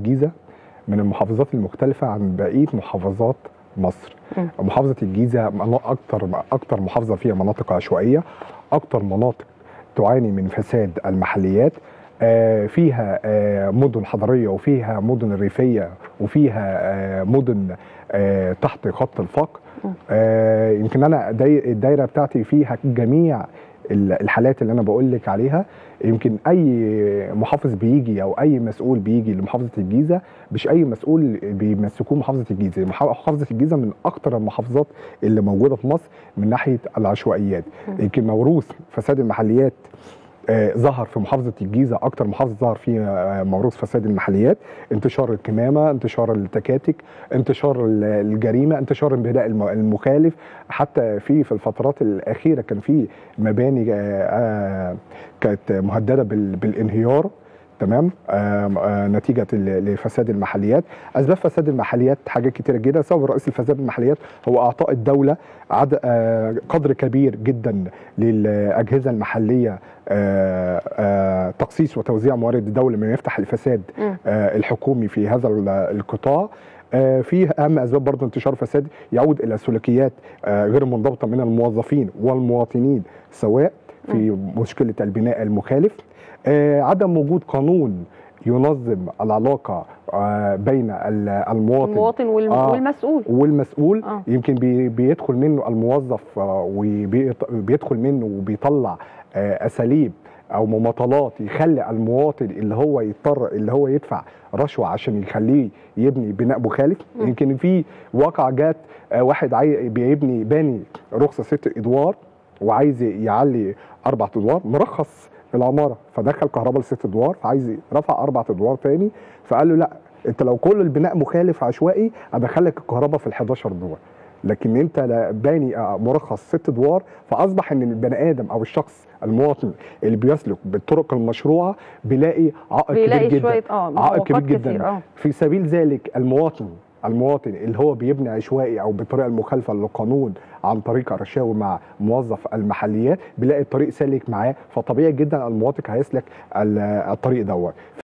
الجيزه من المحافظات المختلفه عن بقيه محافظات مصر مم. محافظه الجيزه منا- اكتر اكتر محافظه فيها مناطق عشوائيه اكتر مناطق تعاني من فساد المحليات آه، فيها آه، مدن حضريه وفيها مدن ريفيه وفيها آه، مدن آه، تحت خط الفقر مم. آه، يمكن انا داي- الدايره بتاعتي فيها جميع ال- الحالات اللي انا بقول لك عليها يمكن اي محافظ بيجي او اي مسؤول بيجي لمحافظه الجيزه مش اي مسؤول بيمسكوه محافظه الجيزه مح- محافظه الجيزه من اكتر المحافظات اللي موجوده في مصر من ناحيه العشوائيات مم. يمكن موروث فساد المحليات آه، ظهر في محافظه الجيزه اكتر محافظه ظهر فيها آه، موروث فساد المحليات انتشار الكمامه انتشار التكاتك انتشار ال- الجريمه انتشار البناء الم- المخالف حتى في في الفترات الاخيره كان في مباني آه، آه، كانت مهدده بال- بالانهيار تمام آم، آه نتيجه ل- لفساد المحليات اسباب فساد المحليات حاجات كتيره جدا السبب الرئيسي لفساد المحليات هو اعطاء الدوله عد آه قدر كبير جدا للاجهزه المحليه آه آه تخصيص وتوزيع موارد الدوله من يفتح الفساد مم. آه الحكومي في هذا ال- القطاع آه، في اهم اسباب برضه انتشار فساد يعود الى سلوكيات آه، غير منضبطه من الموظفين والمواطنين سواء في مشكله البناء المخالف آه، عدم وجود قانون ينظم العلاقه آه، بين ال- المواطن المواطن والم... آه. والمسؤول والمسؤول آه. يمكن بي بيدخل منه الموظف وبيدخل منه وبيطلع آه، اساليب او مماطلات يخلي المواطن اللي هو يضطر اللي هو يدفع رشوه عشان يخليه يبني بناء مخالف مم. يمكن في واقع جات آه، واحد عاي بيبني باني رخصه ست ادوار وعايز يعلي اربع ادوار مرخص العماره فدخل كهرباء لست ادوار فعايز رفع اربع ادوار تاني فقال له لا انت لو كل البناء مخالف عشوائي ادخلك الكهرباء في ال 11 دور لكن انت لا- باني آه، مرخص ست ادوار فاصبح ان البني ادم او الشخص المواطن اللي بيسلك بالطرق المشروعه بيلاقي عائق كبير بيلاقي جدا شويه اه عائق معوقات كبير جدا كتير اه في سبيل ذلك المواطن المواطن اللي هو بيبني عشوائي او بالطريقه المخالفه للقانون عن طريق الرشاوي مع موظف المحليات بيلاقي الطريق سالك معاه فطبيعي جدا المواطن هيسلك ال- الطريق دوت